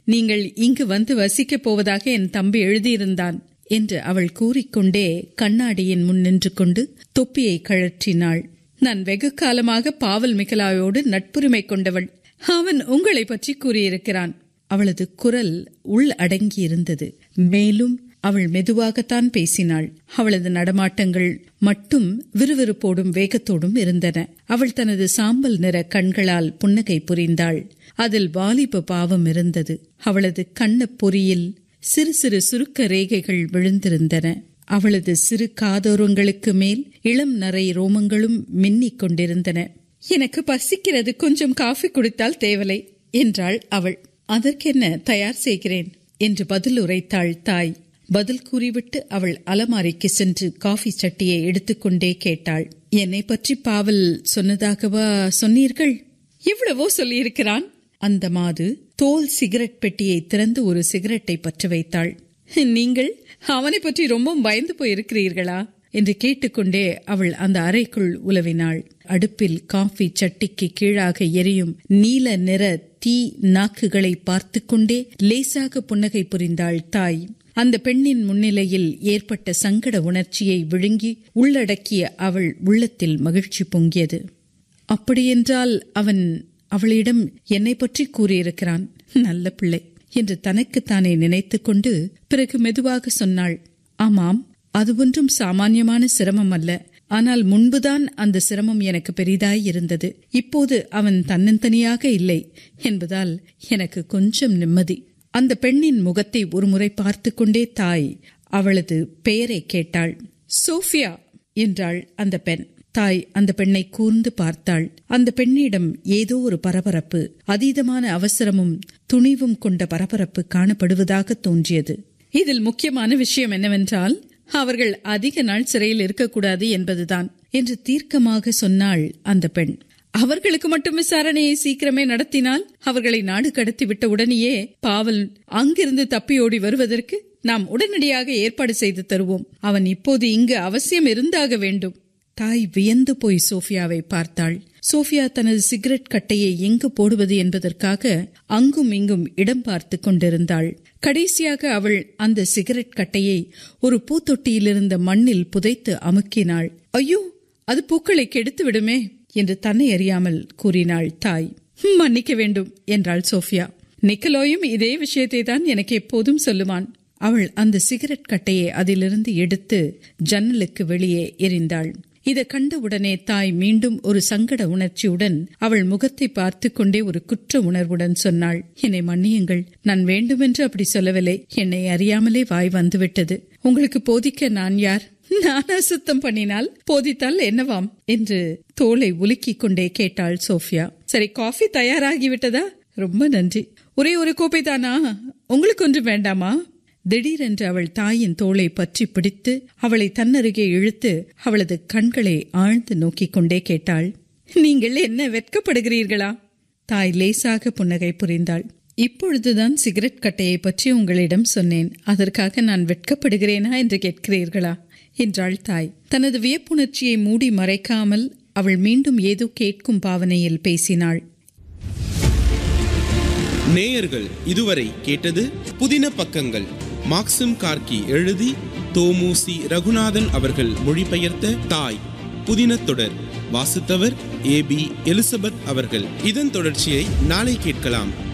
நீங்கள் இங்கு வந்து வசிக்கப் போவதாக என் தம்பி எழுதியிருந்தான் என்று அவள் கூறிக்கொண்டே கண்ணாடியின் முன் நின்று கொண்டு தொப்பியை கழற்றினாள் நான் வெகு காலமாக பாவல் மிகலாயோடு நட்புரிமை கொண்டவள் அவன் உங்களை பற்றி கூறியிருக்கிறான் அவளது குரல் உள் அடங்கியிருந்தது மேலும் அவள் மெதுவாகத்தான் பேசினாள் அவளது நடமாட்டங்கள் மட்டும் விறுவிறுப்போடும் வேகத்தோடும் இருந்தன அவள் தனது சாம்பல் நிற கண்களால் புன்னகை புரிந்தாள் அதில் வாலிப பாவம் இருந்தது அவளது கண்ணப் பொறியில் சிறு சிறு சுருக்க ரேகைகள் விழுந்திருந்தன அவளது சிறு காதோரங்களுக்கு மேல் இளம் நரை ரோமங்களும் மின்னிக் கொண்டிருந்தன எனக்கு பசிக்கிறது கொஞ்சம் காஃபி குடித்தால் தேவலை என்றாள் அவள் அதற்கென்ன தயார் செய்கிறேன் என்று பதில் உரைத்தாள் தாய் பதில் கூறிவிட்டு அவள் அலமாரிக்கு சென்று காஃபி சட்டியை எடுத்துக்கொண்டே கேட்டாள் என்னை பற்றி பாவல் சொன்னதாகவா சொன்னீர்கள் எவ்வளவோ சொல்லியிருக்கிறான் அந்த மாது தோல் சிகரெட் பெட்டியை திறந்து ஒரு சிகரெட்டை பற்ற வைத்தாள் நீங்கள் அவனை பற்றி ரொம்ப பயந்து போயிருக்கிறீர்களா என்று கேட்டுக்கொண்டே அவள் அந்த அறைக்குள் உலவினாள் அடுப்பில் காஃபி சட்டிக்கு கீழாக எரியும் நீல நிற தீ நாக்குகளை பார்த்து கொண்டே லேசாக புன்னகை புரிந்தாள் தாய் அந்த பெண்ணின் முன்னிலையில் ஏற்பட்ட சங்கட உணர்ச்சியை விழுங்கி உள்ளடக்கிய அவள் உள்ளத்தில் மகிழ்ச்சி பொங்கியது அப்படியென்றால் அவன் அவளிடம் என்னை பற்றி கூறியிருக்கிறான் நல்ல பிள்ளை என்று தனக்குத்தானே நினைத்துக் கொண்டு பிறகு மெதுவாக சொன்னாள் ஆமாம் அது ஒன்றும் சாமானியமான சிரமம் அல்ல ஆனால் முன்புதான் அந்த சிரமம் எனக்கு பெரிதாய் இருந்தது இப்போது அவன் தன்னந்தனியாக இல்லை என்பதால் எனக்கு கொஞ்சம் நிம்மதி அந்த பெண்ணின் முகத்தை ஒருமுறை பார்த்து கொண்டே தாய் அவளது பெயரை கேட்டாள் சோஃபியா என்றாள் அந்த பெண் தாய் அந்த பெண்ணை கூர்ந்து பார்த்தாள் அந்த பெண்ணிடம் ஏதோ ஒரு பரபரப்பு அதீதமான அவசரமும் துணிவும் கொண்ட பரபரப்பு காணப்படுவதாக தோன்றியது இதில் முக்கியமான விஷயம் என்னவென்றால் அவர்கள் அதிக நாள் சிறையில் இருக்கக்கூடாது என்பதுதான் என்று தீர்க்கமாக சொன்னாள் அந்த பெண் அவர்களுக்கு மட்டும் விசாரணையை சீக்கிரமே நடத்தினால் அவர்களை நாடு கடத்தி விட்ட உடனேயே பாவல் அங்கிருந்து தப்பியோடி வருவதற்கு நாம் உடனடியாக ஏற்பாடு செய்து தருவோம் அவன் இப்போது இங்கு அவசியம் இருந்தாக வேண்டும் தாய் வியந்து போய் சோஃபியாவை பார்த்தாள் சோஃபியா தனது சிகரெட் கட்டையை எங்கு போடுவது என்பதற்காக அங்கும் இங்கும் இடம் பார்த்து கொண்டிருந்தாள் கடைசியாக அவள் அந்த சிகரெட் கட்டையை ஒரு பூத்தொட்டியிலிருந்த மண்ணில் புதைத்து அமுக்கினாள் ஐயோ அது பூக்களை கெடுத்து விடுமே என்று தன்னை அறியாமல் கூறினாள் தாய் மன்னிக்க வேண்டும் என்றாள் சோஃபியா நிக்கலோயும் இதே விஷயத்தை தான் எனக்கு எப்போதும் சொல்லுவான் அவள் அந்த சிகரெட் கட்டையை அதிலிருந்து எடுத்து ஜன்னலுக்கு வெளியே எறிந்தாள் இதை கண்டவுடனே தாய் மீண்டும் ஒரு சங்கட உணர்ச்சியுடன் அவள் முகத்தை பார்த்து கொண்டே ஒரு குற்ற உணர்வுடன் சொன்னாள் என்னை மன்னியுங்கள் நான் வேண்டுமென்று அப்படி சொல்லவில்லை என்னை அறியாமலே வாய் வந்துவிட்டது உங்களுக்கு போதிக்க நான் யார் நான் அசுத்தம் பண்ணினால் போதித்தால் என்னவாம் என்று தோலை உலுக்கிக் கொண்டே கேட்டாள் சோஃபியா சரி காஃபி தயாராகிவிட்டதா ரொம்ப நன்றி ஒரே ஒரு கோப்பை தானா உங்களுக்கு ஒன்றும் வேண்டாமா திடீரென்று அவள் தாயின் தோளை பற்றி பிடித்து அவளை தன்னருகே இழுத்து அவளது கண்களை ஆழ்ந்து நோக்கிக் கொண்டே கேட்டாள் நீங்கள் என்ன வெட்கப்படுகிறீர்களா தாய் லேசாக புன்னகை புரிந்தாள் இப்பொழுதுதான் சிகரெட் கட்டையை பற்றி உங்களிடம் சொன்னேன் அதற்காக நான் வெட்கப்படுகிறேனா என்று கேட்கிறீர்களா என்றாள் தாய் தனது வியப்புணர்ச்சியை மூடி மறைக்காமல் அவள் மீண்டும் ஏதோ கேட்கும் பாவனையில் பேசினாள் நேயர்கள் இதுவரை கேட்டது புதின பக்கங்கள் மாக்சிம் கார்கி எழுதி தோமுசி ரகுநாதன் அவர்கள் மொழிபெயர்த்த தாய் புதின தொடர் வாசித்தவர் ஏ பி எலிசபெத் அவர்கள் இதன் தொடர்ச்சியை நாளை கேட்கலாம்